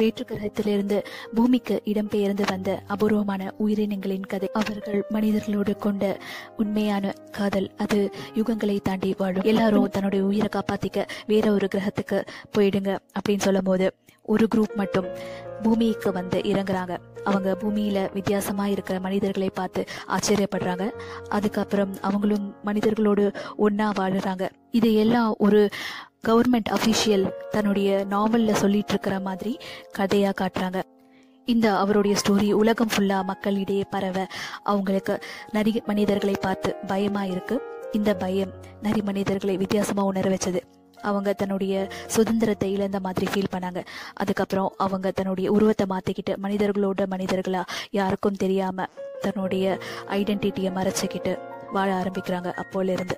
வேற்று கிரகத்திலிருந்து பூமிக்கு இடம்பெயர்ந்து வந்த அபூர்வமான உயிரினங்களின் கதை அவர்கள் மனிதர்களோடு கொண்ட உண்மையான காதல் அது யுகங்களை தாண்டி வாழும் எல்லாரும் தன்னுடைய உயிரை காப்பாத்திக்க வேற ஒரு கிரகத்துக்கு போயிடுங்க அப்படின்னு சொல்லும் போது ஒரு குரூப் மட்டும் பூமிக்கு வந்து இறங்குறாங்க அவங்க பூமியில வித்தியாசமா இருக்கிற மனிதர்களை பார்த்து ஆச்சரியப்படுறாங்க அதுக்கப்புறம் அவங்களும் மனிதர்களோடு ஒண்ணா வாழுறாங்க இது எல்லாம் ஒரு கவர்மெண்ட் அஃபிஷியல் தன்னுடைய நாவல்ல சொல்லிட்டு இருக்கிற மாதிரி கதையா காட்டுறாங்க இந்த அவருடைய ஸ்டோரி உலகம் ஃபுல்லா மக்களிடையே பரவ அவங்களுக்கு நரி மனிதர்களை பார்த்து பயமா இருக்கு இந்த பயம் நரி மனிதர்களை வித்தியாசமா உணர வச்சது அவங்க தன்னுடைய சுதந்திரத்தை இழந்த மாதிரி ஃபீல் பண்ணாங்க அதுக்கப்புறம் அவங்க தன்னுடைய உருவத்தை மாத்திக்கிட்டு மனிதர்களோட மனிதர்களா யாருக்கும் தெரியாம தன்னுடைய ஐடென்டிட்டியை மறைச்சிக்கிட்டு வாழ ஆரம்பிக்கிறாங்க அப்போல இருந்து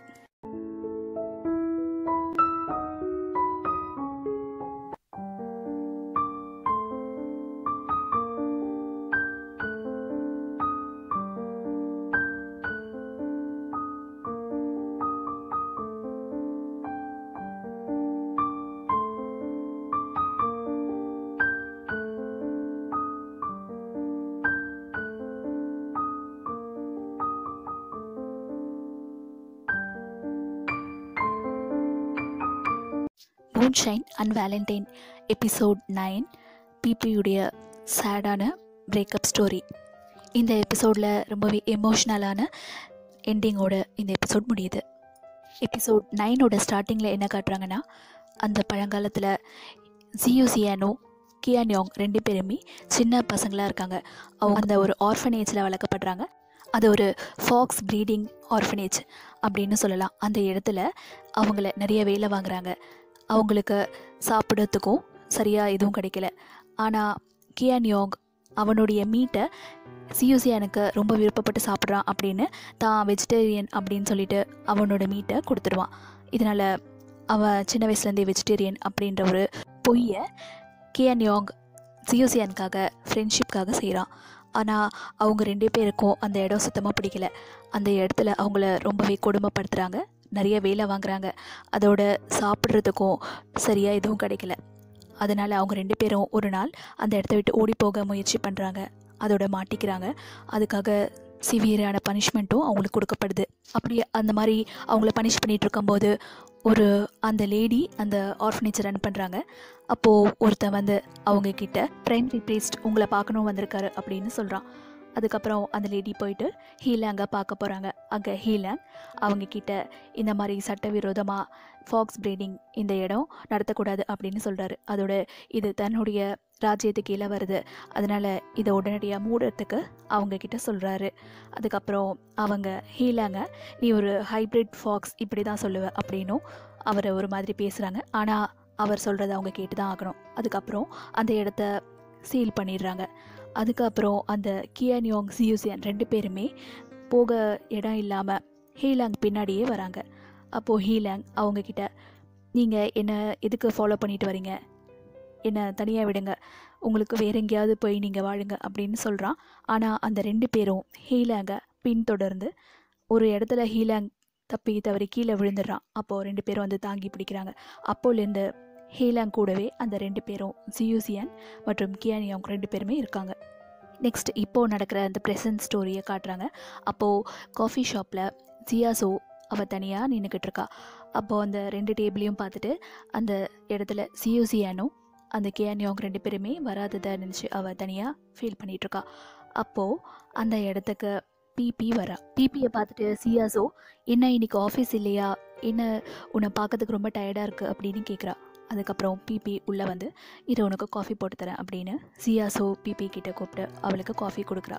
Moonshine and Valentine episode nine பிபியுடைய சேடான பிரேக்கப் ஸ்டோரி இந்த எபிசோடில் ரொம்பவே எமோஷ்னலான எண்டிங்கோட இந்த எபிசோட் முடியுது எபிசோட் நைனோட ஸ்டார்டிங்கில் என்ன காட்டுறாங்கன்னா அந்த பழங்காலத்தில் ஜியூசியானோ கியான்யோங் ரெண்டு பேருமே சின்ன பசங்களாக இருக்காங்க அவங்க அந்த ஒரு ஆர்ஃபனேஜில் வளர்க்கப்படுறாங்க அது ஒரு ஃபாக்ஸ் ப்ரீடிங் ஆர்ஃபனேஜ் அப்படின்னு சொல்லலாம் அந்த இடத்துல அவங்கள நிறைய வேலை வாங்குறாங்க அவங்களுக்கு சாப்பிட்றதுக்கும் சரியாக எதுவும் கிடைக்கல ஆனால் கியான் யோங் அவனுடைய மீட்டை சியூசியானுக்கு ரொம்ப விருப்பப்பட்டு சாப்பிட்றான் அப்படின்னு தான் வெஜிடேரியன் அப்படின்னு சொல்லிட்டு அவனோட மீட்டை கொடுத்துடுவான் இதனால் அவன் சின்ன வயசுலேருந்தே வெஜிடேரியன் அப்படின்ற ஒரு பொய்யை கியான் யோங் சியூசியானுக்காக ஃப்ரெண்ட்ஷிப்காக செய்கிறான் ஆனால் அவங்க ரெண்டு பேருக்கும் அந்த இடம் சுத்தமாக பிடிக்கல அந்த இடத்துல அவங்கள ரொம்பவே கொடுமைப்படுத்துகிறாங்க நிறைய வேலை வாங்குறாங்க அதோட சாப்பிட்றதுக்கும் சரியாக எதுவும் கிடைக்கல அதனால் அவங்க ரெண்டு பேரும் ஒரு நாள் அந்த இடத்த விட்டு ஓடி போக முயற்சி பண்ணுறாங்க அதோட மாட்டிக்கிறாங்க அதுக்காக சிவியரான பனிஷ்மெண்ட்டும் அவங்களுக்கு கொடுக்கப்படுது அப்படி அந்த மாதிரி அவங்கள பனிஷ் பண்ணிகிட்டு இருக்கும்போது ஒரு அந்த லேடி அந்த ஆர்ஃபனேஜ் ரன் பண்ணுறாங்க அப்போது ஒருத்தன் வந்து அவங்க கிட்ட பிரைமரி ப்ரீஸ்ட் உங்களை பார்க்கணும் வந்திருக்காரு அப்படின்னு சொல்கிறான் அதுக்கப்புறம் அந்த லேடி போயிட்டு ஹீலாங்கை பார்க்க போகிறாங்க அங்கே ஹீலாங் அவங்க கிட்ட இந்த மாதிரி சட்டவிரோதமாக ஃபாக்ஸ் ப்ரீடிங் இந்த இடம் நடத்தக்கூடாது அப்படின்னு சொல்கிறாரு அதோட இது தன்னுடைய ராஜ்யத்துக்கு கீழே வருது அதனால் இதை உடனடியாக மூடுறதுக்கு அவங்க கிட்ட சொல்கிறாரு அதுக்கப்புறம் அவங்க ஹீலாங்க நீ ஒரு ஹைப்ரிட் ஃபாக்ஸ் இப்படி தான் சொல்லுவ அப்படின்னும் அவரை ஒரு மாதிரி பேசுகிறாங்க ஆனால் அவர் சொல்கிறத அவங்க கேட்டு தான் ஆகணும் அதுக்கப்புறம் அந்த இடத்த சீல் பண்ணிடுறாங்க அதுக்கப்புறம் அந்த கியான்யோங் சியூசியன் ரெண்டு பேருமே போக இடம் இல்லாமல் ஹீலாங் பின்னாடியே வராங்க அப்போது ஹீலாங் அவங்கக்கிட்ட நீங்கள் என்ன எதுக்கு ஃபாலோ பண்ணிட்டு வரீங்க என்னை தனியாக விடுங்க உங்களுக்கு வேற எங்கேயாவது போய் நீங்கள் வாழுங்க அப்படின்னு சொல்கிறான் ஆனால் அந்த ரெண்டு பேரும் ஹீலாங்கை பின்தொடர்ந்து ஒரு இடத்துல ஹீலாங் தப்பி தவறி கீழே விழுந்துடுறான் அப்போது ரெண்டு பேரும் வந்து தாங்கி பிடிக்கிறாங்க அப்போலேருந்து ஹீலாங் கூடவே அந்த ரெண்டு பேரும் ஜியூசியன் மற்றும் கியானியோங் ரெண்டு பேருமே இருக்காங்க நெக்ஸ்ட் இப்போது நடக்கிற அந்த ப்ரெசன்ட் ஸ்டோரியை காட்டுறாங்க அப்போது காஃபி ஷாப்பில் ஜியாசோ அவள் தனியாக நின்றுக்கிட்டு இருக்கா அப்போது அந்த ரெண்டு டேபிளையும் பார்த்துட்டு அந்த இடத்துல சியூசியானும் அந்த கேனியோங் ரெண்டு பேருமே வராததை நினச்சி அவள் தனியாக ஃபீல் பண்ணிகிட்ருக்கா அப்போது அந்த இடத்துக்கு பிபி வரா பிபியை பார்த்துட்டு சியாசோ என்ன இன்னைக்கு ஆஃபீஸ் இல்லையா என்ன உன்னை பார்க்கறதுக்கு ரொம்ப டயர்டாக இருக்குது அப்படின்னு கேட்குறா அதுக்கப்புறம் பிபி உள்ளே வந்து இரு உனக்கு காஃபி போட்டு தரேன் அப்படின்னு சியாசோ பிபி கிட்ட கூப்பிட்டு அவளுக்கு காஃபி கொடுக்குறா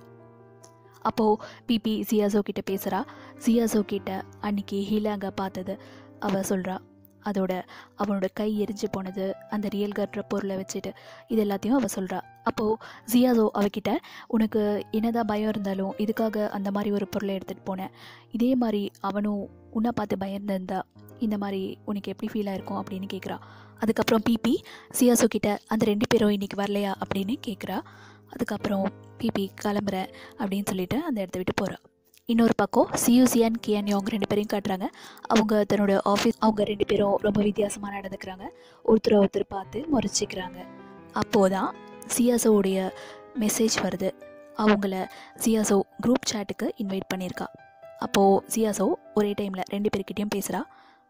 அப்போது பிபி சியாசோ கிட்ட பேசுகிறா சியாசோ கிட்ட அன்னைக்கு ஹீலாங்க பார்த்தது அவ சொல்கிறா அதோட அவனோட கை எரிஞ்சு போனது அந்த ரியல் கட்டுற பொருளை வச்சுட்டு இது எல்லாத்தையும் அவள் சொல்கிறா அப்போது ஜியாசோ அவகிட்ட உனக்கு என்னதான் பயம் இருந்தாலும் இதுக்காக அந்த மாதிரி ஒரு பொருளை எடுத்துகிட்டு போனேன் இதே மாதிரி அவனும் உன்னை பார்த்து பயந்துருந்தா இந்த மாதிரி உனக்கு எப்படி ஃபீல் ஆயிருக்கும் அப்படின்னு கேட்குறா அதுக்கப்புறம் பிபி சியாசோ கிட்ட அந்த ரெண்டு பேரும் இன்னைக்கு வரலையா அப்படின்னு கேட்குறா அதுக்கப்புறம் பிபி கிளம்புறேன் அப்படின்னு சொல்லிட்டு அந்த இடத்த விட்டு போகிறா இன்னொரு பக்கம் சியூசியன் கியன் அவங்க ரெண்டு பேரையும் காட்டுறாங்க அவங்க தன்னோட ஆஃபீஸ் அவங்க ரெண்டு பேரும் ரொம்ப வித்தியாசமாக நடந்துக்கிறாங்க ஒருத்தர் ஒருத்தர் பார்த்து முறைச்சிக்கிறாங்க அப்போதான் சியாசோவுடைய மெசேஜ் வருது அவங்கள சியாசோ குரூப் சேட்டுக்கு இன்வைட் பண்ணியிருக்கா அப்போது சியாசோ ஒரே டைமில் ரெண்டு பேர்கிட்டயும் பேசுகிறா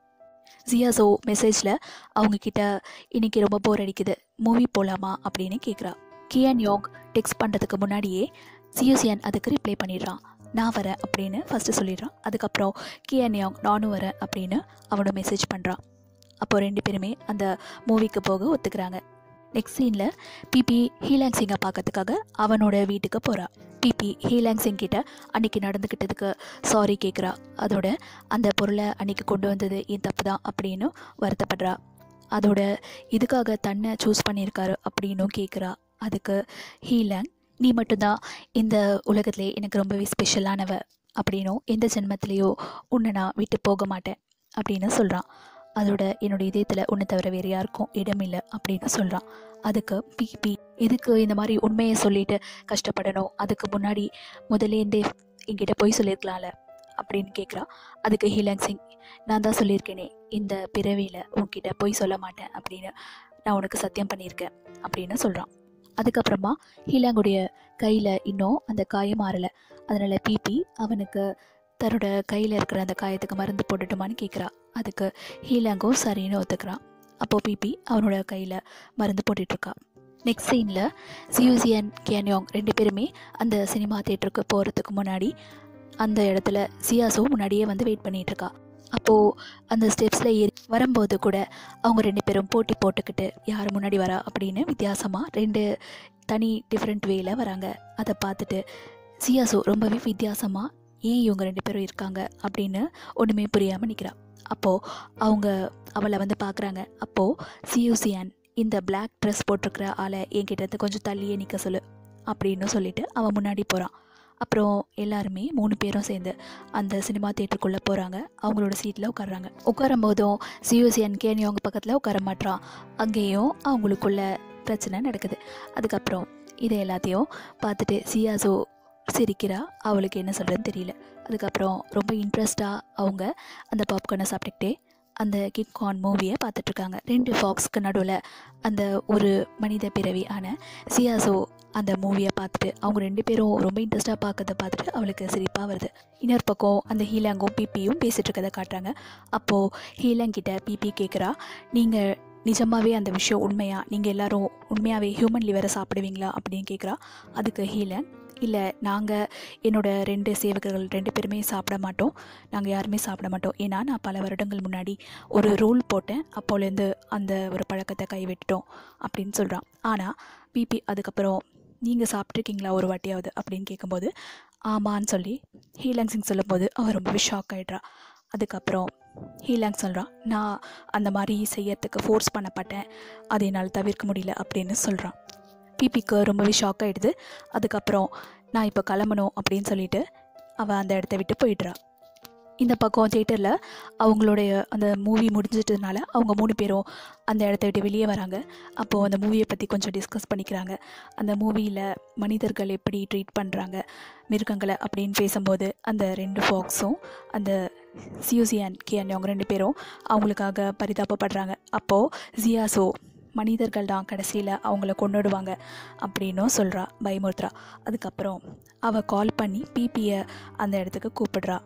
சியாசோ மெசேஜில் அவங்கக்கிட்ட இன்னைக்கு ரொம்ப போர் அடிக்குது மூவி போகலாமா அப்படின்னு கேட்குறா கியான் யோங் டெக்ஸ்ட் பண்ணுறதுக்கு முன்னாடியே சியூசியன் அதுக்கு ரிப்ளை பண்ணிடுறான் நான் வரேன் அப்படின்னு ஃபஸ்ட்டு சொல்லிடுறான் அதுக்கப்புறம் கியான் யோங் நானும் வரேன் அப்படின்னு அவனும் மெசேஜ் பண்ணுறான் அப்போ ரெண்டு பேருமே அந்த மூவிக்கு போக ஒத்துக்கிறாங்க நெக்ஸ்ட் சீனில் பிபி ஹீலாங் சிங்கை பார்க்கறதுக்காக அவனோட வீட்டுக்கு போகிறா பிபி ஹீலாங் சிங் கிட்ட அன்னைக்கு நடந்துக்கிட்டதுக்கு சாரி கேட்குறா அதோட அந்த பொருளை அன்னைக்கு கொண்டு வந்தது என் தப்பு தான் அப்படின்னு வருத்தப்படுறா அதோட இதுக்காக தன்னை சூஸ் பண்ணியிருக்காரு அப்படின்னும் கேட்குறா அதுக்கு ஹீலாங் நீ மட்டும்தான் இந்த உலகத்திலே எனக்கு ரொம்பவே ஸ்பெஷலானவ அப்படின்னும் எந்த ஜென்மத்திலேயோ உன்னை நான் விட்டு போக மாட்டேன் அப்படின்னு சொல்கிறான் அதோட என்னோட இதயத்தில் ஒன்று தவிர வேறு யாருக்கும் இடமில்லை அப்படின்னு சொல்கிறான் அதுக்கு பிபி எதுக்கு இந்த மாதிரி உண்மையை சொல்லிட்டு கஷ்டப்படணும் அதுக்கு முன்னாடி முதலேருந்தே என்கிட்ட போய் சொல்லியிருக்கலாம்ல அப்படின்னு கேட்குறா அதுக்கு ஹீலாங் சிங் நான் தான் சொல்லியிருக்கேனே இந்த பிறவியில் உன்கிட்ட போய் சொல்ல மாட்டேன் அப்படின்னு நான் உனக்கு சத்தியம் பண்ணியிருக்கேன் அப்படின்னு சொல்கிறான் அதுக்கப்புறமா ஹீலாங்குடைய கையில் இன்னும் அந்த காயம் மாறலை அதனால் பிபி அவனுக்கு தன்னோட கையில் இருக்கிற அந்த காயத்துக்கு மருந்து போட்டுட்டுமான்னு கேட்குறா அதுக்கு ஹீலாங்கும் சரின்னு ஒத்துக்கிறான் அப்போது பிபி அவனோட கையில் மருந்து போட்டுட்ருக்கா நெக்ஸ்ட் சீனில் சியூசியன் கேன்யோங் ரெண்டு பேருமே அந்த சினிமா தேட்டருக்கு போகிறதுக்கு முன்னாடி அந்த இடத்துல சியாசோ முன்னாடியே வந்து வெயிட் பண்ணிட்டு இருக்கா அப்போது அந்த ஸ்டெப்ஸில் ஏறி வரும்போது கூட அவங்க ரெண்டு பேரும் போட்டி போட்டுக்கிட்டு யார் முன்னாடி வரா அப்படின்னு வித்தியாசமாக ரெண்டு தனி டிஃப்ரெண்ட் வேல வராங்க அதை பார்த்துட்டு சியாசோ ரொம்பவே வித்தியாசமாக ஏன் இவங்க ரெண்டு பேரும் இருக்காங்க அப்படின்னு ஒன்றுமே புரியாமல் நிற்கிறா அப்போது அவங்க அவளை வந்து பார்க்குறாங்க அப்போது சியூசியன் இந்த Black ட்ரெஸ் போட்டிருக்கிற ஆளை என்கிட்ட இருந்து கொஞ்சம் தள்ளியே நிற்க சொல்லு அப்படின்னு சொல்லிட்டு அவன் முன்னாடி போகிறான் அப்புறம் எல்லாருமே மூணு பேரும் சேர்ந்து அந்த சினிமா தேட்டருக்குள்ளே போகிறாங்க அவங்களோட சீட்டில் உட்கார்றாங்க உட்காரும் போதும் சியூசியன் கேனி அவங்க பக்கத்தில் உட்கார மாட்றான் அங்கேயும் அவங்களுக்குள்ள பிரச்சனை நடக்குது அதுக்கப்புறம் இதை எல்லாத்தையும் பார்த்துட்டு சியாசோ சிரிக்கிறா அவளுக்கு என்ன சொல்கிறதுன்னு தெரியல அதுக்கப்புறம் ரொம்ப இன்ட்ரெஸ்டாக அவங்க அந்த பாப்கார்னை சாப்பிட்டுக்கிட்டே அந்த கிக் கான் மூவியை பார்த்துட்ருக்காங்க ரெண்டு ஃபாக்ஸ்க்கு நடுவில் அந்த ஒரு மனித பிறவி ஆன சியாசோ அந்த மூவியை பார்த்துட்டு அவங்க ரெண்டு பேரும் ரொம்ப இன்ட்ரெஸ்டாக பார்க்கறத பார்த்துட்டு அவளுக்கு சிரிப்பாக வருது இன்னொரு பக்கம் அந்த ஹீலாங்கும் பிபியும் பேசிகிட்டு இருக்கதை காட்டுறாங்க அப்போது ஹீலாங் கிட்ட பிபி கேட்குறா நீங்கள் நிஜமாவே அந்த விஷயம் உண்மையா நீங்கள் எல்லாரும் உண்மையாகவே ஹியூமன் லிவரை சாப்பிடுவீங்களா அப்படின்னு கேட்குறா அதுக்கு ஹீலன் இல்லை நாங்கள் என்னோட ரெண்டு சேவகர்கள் ரெண்டு பேருமே சாப்பிட மாட்டோம் நாங்கள் யாருமே சாப்பிட மாட்டோம் ஏன்னா நான் பல வருடங்கள் முன்னாடி ஒரு ரூல் போட்டேன் அப்போலேருந்து அந்த ஒரு பழக்கத்தை கைவிட்டுட்டோம் அப்படின்னு சொல்கிறான் ஆனால் பிபி அதுக்கப்புறம் நீங்கள் சாப்பிட்ருக்கீங்களா ஒரு வாட்டியாவது அப்படின்னு கேட்கும்போது ஆமான்னு சொல்லி ஹீலாங் சிங் சொல்லும்போது அவள் ரொம்பவே ஷாக் ஆகிடுறா அதுக்கப்புறம் ஹீலாங் சொல்கிறான் நான் அந்த மாதிரி செய்யறதுக்கு ஃபோர்ஸ் பண்ணப்பட்டேன் அதை என்னால் தவிர்க்க முடியல அப்படின்னு சொல்கிறான் பிபிக்கு ரொம்பவே ஷாக் ஆகிடுது அதுக்கப்புறம் நான் இப்போ கிளம்பணும் அப்படின்னு சொல்லிட்டு அவள் அந்த இடத்த விட்டு போயிடுறா இந்த பக்கம் தேட்டரில் அவங்களுடைய அந்த மூவி முடிஞ்சிட்டதுனால அவங்க மூணு பேரும் அந்த இடத்த விட்டு வெளியே வராங்க அப்போது அந்த மூவியை பற்றி கொஞ்சம் டிஸ்கஸ் பண்ணிக்கிறாங்க அந்த மூவியில் மனிதர்கள் எப்படி ட்ரீட் பண்ணுறாங்க மிருகங்களை அப்படின்னு பேசும்போது அந்த ரெண்டு ஃபாக்ஸும் அந்த சியூசியான் கியான் அவங்க ரெண்டு பேரும் அவங்களுக்காக பரிதாபப்படுறாங்க அப்போது ஜியாசோ மனிதர்கள் தான் கடைசியில் அவங்கள கொண்டுடுவாங்க அப்படின்னும் சொல்கிறா பயமுறுத்துறா அதுக்கப்புறம் அவள் கால் பண்ணி பிபியை அந்த இடத்துக்கு கூப்பிடுறா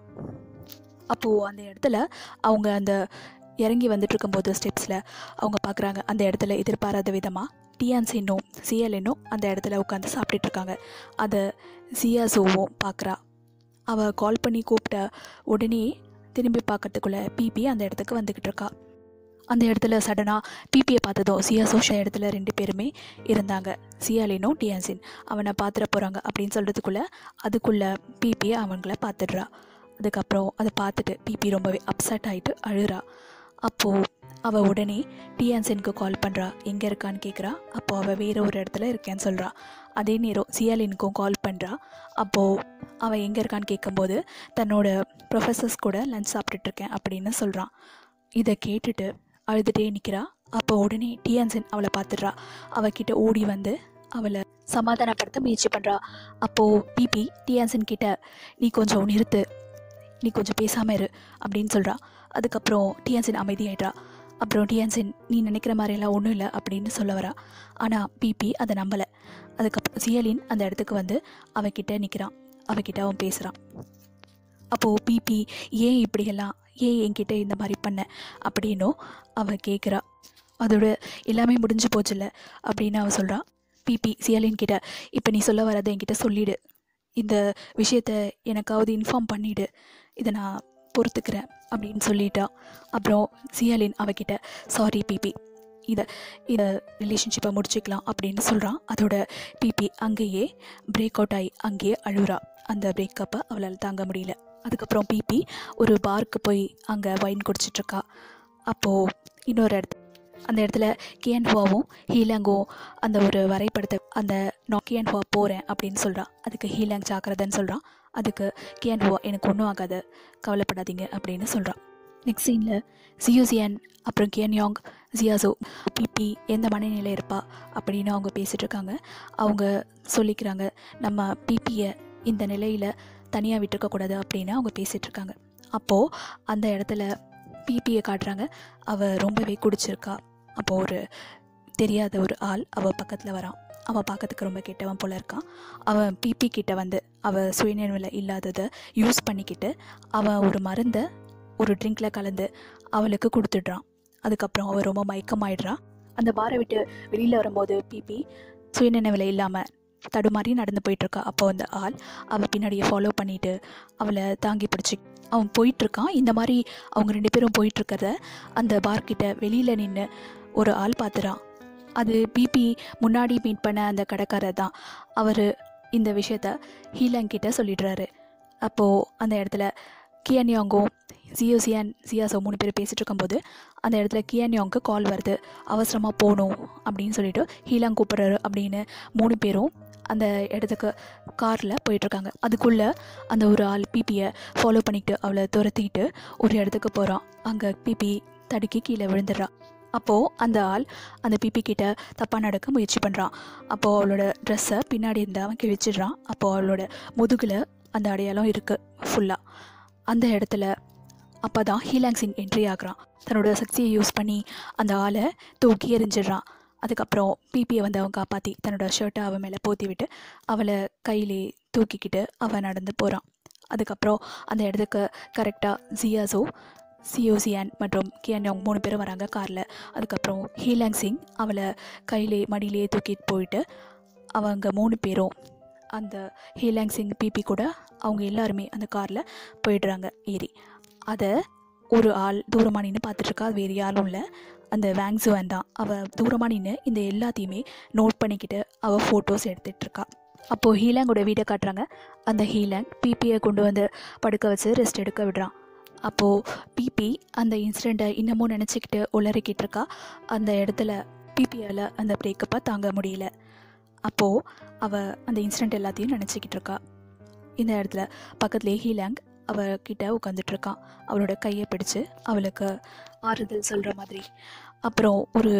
அப்போது அந்த இடத்துல அவங்க அந்த இறங்கி வந்துட்டு இருக்கும்போது ஸ்டெப்ஸில் அவங்க பார்க்குறாங்க அந்த இடத்துல எதிர்பாராத விதமாக டியான்சின்னும் சிஎல்என்னும் அந்த இடத்துல உட்காந்து சாப்பிட்டுட்டு இருக்காங்க அதை சியாசோவும் பார்க்குறா அவள் கால் பண்ணி கூப்பிட்ட உடனே திரும்பி பார்க்கறதுக்குள்ளே பிபி அந்த இடத்துக்கு வந்துக்கிட்டு இருக்கா அந்த இடத்துல சடனாக பிபியை பார்த்ததும் சியா சோஷா இடத்துல ரெண்டு பேருமே இருந்தாங்க சியாலினும் டியான்சின் அவனை பார்த்துட போகிறாங்க அப்படின்னு சொல்கிறதுக்குள்ளே அதுக்குள்ளே பிபியை அவங்கள பார்த்துடுறா அதுக்கப்புறம் அதை பார்த்துட்டு பிபி ரொம்பவே அப்செட் ஆகிட்டு அழுறா அப்போது அவள் உடனே டியான்சினுக்கு கால் பண்ணுறா எங்கே இருக்கான்னு கேட்குறா அப்போது அவள் வேறு ஒரு இடத்துல இருக்கேன்னு சொல்கிறா அதே நேரம் சியாலினுக்கும் கால் பண்ணுறா அப்போது அவள் எங்கே இருக்கான்னு கேட்கும்போது தன்னோட ப்ரொஃபஸர்ஸ் கூட லஞ்ச் சாப்பிட்டுட்ருக்கேன் அப்படின்னு சொல்கிறான் இதை கேட்டுட்டு அழுதுகிட்டே நிற்கிறா அப்போ உடனே டியான்சன் அவளை பார்த்துடுறா அவகிட்ட ஓடி வந்து அவளை சமாதானப்படுத்த முயற்சி பண்ணுறா அப்போது பிபி டியான்சன் கிட்ட நீ கொஞ்சம் நிறுத்து நீ கொஞ்சம் பேசாமல் இரு அப்படின்னு சொல்கிறா அதுக்கப்புறம் டியான்சன் அமைதியாயிடுறா அப்புறம் டியான்சின் நீ நினைக்கிற மாதிரியெல்லாம் ஒன்றும் இல்லை அப்படின்னு சொல்ல வரா ஆனால் பிபி அதை நம்பலை அதுக்கப்புறம் சியலின் அந்த இடத்துக்கு வந்து அவகிட்ட நிற்கிறான் அவகிட்ட அவன் பேசுகிறான் அப்போது பிபி ஏன் இப்படியெல்லாம் ஏன் என்கிட்ட இந்த மாதிரி பண்ண அப்படின்னும் அவன் கேட்குறா அதோட எல்லாமே முடிஞ்சு போச்சுல்ல அப்படின்னு அவன் சொல்கிறான் பிபி சியலின் கிட்ட இப்போ நீ சொல்ல வரதை என்கிட்ட சொல்லிடு இந்த விஷயத்த எனக்காவது இன்ஃபார்ம் பண்ணிடு இதை நான் பொறுத்துக்கிறேன் அப்படின்னு சொல்லிட்டா அப்புறம் சியாலின் அவகிட்ட சாரி பிபி இதை இதை ரிலேஷன்ஷிப்பை முடிச்சுக்கலாம் அப்படின்னு சொல்கிறான் அதோட பிபி அங்கேயே பிரேக் அவுட் ஆகி அங்கேயே அழுகுறா அந்த பிரேக்கப்பை அவளால் தாங்க முடியல அதுக்கப்புறம் பிபி ஒரு பார்க்கு போய் அங்கே வைன் குடிச்சிட்ருக்கா அப்போது இன்னொரு இடத்து அந்த இடத்துல கியன் ஹுவாவும் ஹீலாங்கும் அந்த ஒரு வரைபடத்தை அந்த நான் கியன் ஹுவா போகிறேன் அப்படின்னு சொல்கிறான் அதுக்கு ஹீலாங் ஜாக்கிரதைன்னு சொல்கிறான் அதுக்கு கியன் ஹுவா எனக்கு ஒன்றும் ஆகாது கவலைப்படாதீங்க அப்படின்னு சொல்கிறான் நெக்ஸ்ட் சீனில் ஜியோசியன் அப்புறம் கியன் யாங் ஜியாசோ பிபி எந்த மனநிலை இருப்பா அப்படின்னு அவங்க பேசிகிட்டு இருக்காங்க அவங்க சொல்லிக்கிறாங்க நம்ம பிபியை இந்த நிலையில் தனியாக விட்டுருக்கக்கூடாது அப்படின்னு அவங்க பேசிகிட்டு இருக்காங்க அப்போது அந்த இடத்துல பிபியை காட்டுறாங்க அவள் ரொம்பவே குடிச்சிருக்கா அப்போது ஒரு தெரியாத ஒரு ஆள் அவள் பக்கத்தில் வரான் அவன் பார்க்கறதுக்கு ரொம்ப கெட்டவன் போல இருக்கான் அவன் பிபி கிட்ட வந்து அவள் சுயநினைவில் இல்லாததை யூஸ் பண்ணிக்கிட்டு அவன் ஒரு மருந்தை ஒரு ட்ரிங்க்ல கலந்து அவளுக்கு கொடுத்துடுறான் அதுக்கப்புறம் அவள் ரொம்ப மயக்கமாயிடுறா அந்த பாரை விட்டு வெளியில் வரும்போது பிபி சுயநினைவில் இல்லாமல் தடுமாறி நடந்து போயிட்டுருக்கா அப்போ அந்த ஆள் அவள் பின்னாடியே ஃபாலோ பண்ணிட்டு அவளை தாங்கி பிடிச்சி அவன் போயிட்டுருக்கான் இந்த மாதிரி அவங்க ரெண்டு பேரும் போயிட்டுருக்கிறத அந்த பார்க்கிட்ட வெளியில் நின்று ஒரு ஆள் பார்த்துறான் அது பிபி முன்னாடி மீட் பண்ண அந்த கடைக்காரர் தான் அவர் இந்த விஷயத்த ஹீலாங் கிட்ட சொல்லிடுறாரு அப்போது அந்த இடத்துல கியன்யாங்கும் ஜியோசியான் ஜியாசோ மூணு பேர் பேசிகிட்டு இருக்கும்போது அந்த இடத்துல கியன்யாங்க்கு கால் வருது அவசரமாக போகணும் அப்படின்னு சொல்லிட்டு ஹீலாங் கூப்பிட்றாரு அப்படின்னு மூணு பேரும் அந்த இடத்துக்கு காரில் போயிட்டுருக்காங்க அதுக்குள்ளே அந்த ஒரு ஆள் பிபியை ஃபாலோ பண்ணிக்கிட்டு அவளை துரத்திக்கிட்டு ஒரு இடத்துக்கு போகிறான் அங்கே பிபி தடுக்கி கீழே விழுந்துடுறா அப்போது அந்த ஆள் அந்த பிபி கிட்ட தப்பாக நடக்க முயற்சி பண்ணுறான் அப்போது அவளோட ட்ரெஸ்ஸை பின்னாடி இருந்து அவன் கிழிச்சிடுறான் அப்போது அவளோட முதுகில் அந்த அடையாளம் இருக்குது ஃபுல்லாக அந்த இடத்துல அப்போ தான் ஹீலாங் சிங் என்ட்ரி ஆகுறான் தன்னோட சக்தியை யூஸ் பண்ணி அந்த ஆளை தூக்கி எறிஞ்சிடுறான் அதுக்கப்புறம் பிபியை வந்து அவன் காப்பாற்றி தன்னோட ஷர்ட்டை அவன் மேலே போத்தி விட்டு அவளை கையிலே தூக்கிக்கிட்டு அவன் நடந்து போகிறான் அதுக்கப்புறம் அந்த இடத்துக்கு கரெக்டாக ஜியாசோ சியோசியான் மற்றும் கியான்யோங் மூணு பேரும் வராங்க காரில் அதுக்கப்புறம் ஹீலாங் சிங் அவளை கையிலே மடியிலே தூக்கிட்டு போயிட்டு அவங்க மூணு பேரும் அந்த ஹீலாங் சிங் பிபி கூட அவங்க எல்லாருமே அந்த காரில் போயிடுறாங்க ஏறி அதை ஒரு ஆள் தூரமாக நின்று பார்த்துட்ருக்கா அது வேறு யாரும் இல்லை அந்த வேங்ஸுவன் தான் அவள் தூரமாக நின்று இந்த எல்லாத்தையுமே நோட் பண்ணிக்கிட்டு அவள் ஃபோட்டோஸ் எடுத்துகிட்டு இருக்கா அப்போது ஹீலாங்கோட வீடை காட்டுறாங்க அந்த ஹீலாங் பிபியை கொண்டு வந்து படுக்க வச்சு ரெஸ்ட் எடுக்க விடுறான் அப்போது பிபி அந்த இன்சிடெண்ட்டை இன்னமும் நினச்சிக்கிட்டு உளறிக்கிட்டு இருக்கா அந்த இடத்துல பிபியால் அந்த பிரேக்கப்பை தாங்க முடியல அப்போது அவள் அந்த இன்சிடெண்ட் எல்லாத்தையும் நினச்சிக்கிட்டு இருக்கா இந்த இடத்துல பக்கத்துலேயே ஹீலாங் அவகிட்ட உட்காந்துட்டு இருக்கான் அவளோட கையை பிடிச்சு அவளுக்கு ஆறுதல் சொல்கிற மாதிரி அப்புறம் ஒரு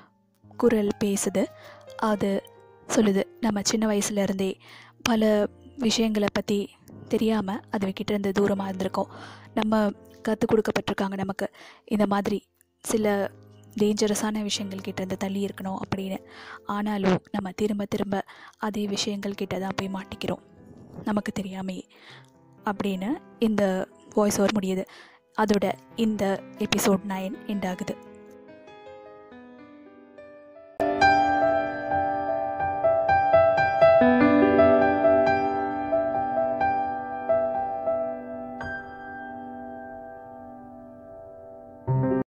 குரல் பேசுது அது சொல்லுது நம்ம சின்ன வயசுலேருந்தே பல விஷயங்களை பற்றி தெரியாமல் அதுகிட்ட இருந்து தூரமாக இருந்திருக்கோம் நம்ம கற்றுக் கொடுக்கப்பட்டிருக்காங்க நமக்கு இந்த மாதிரி சில டேஞ்சரஸான விஷயங்கள் கிட்ட இருந்து தள்ளி இருக்கணும் அப்படின்னு ஆனாலும் நம்ம திரும்ப திரும்ப அதே விஷயங்கள் கிட்ட தான் போய் மாட்டிக்கிறோம் நமக்கு தெரியாமே அப்படின்னு இந்த வாய்ஸ் ஓவர் முடியுது அதோட இந்த எபிசோட் நைன் எண்ட் ஆகுது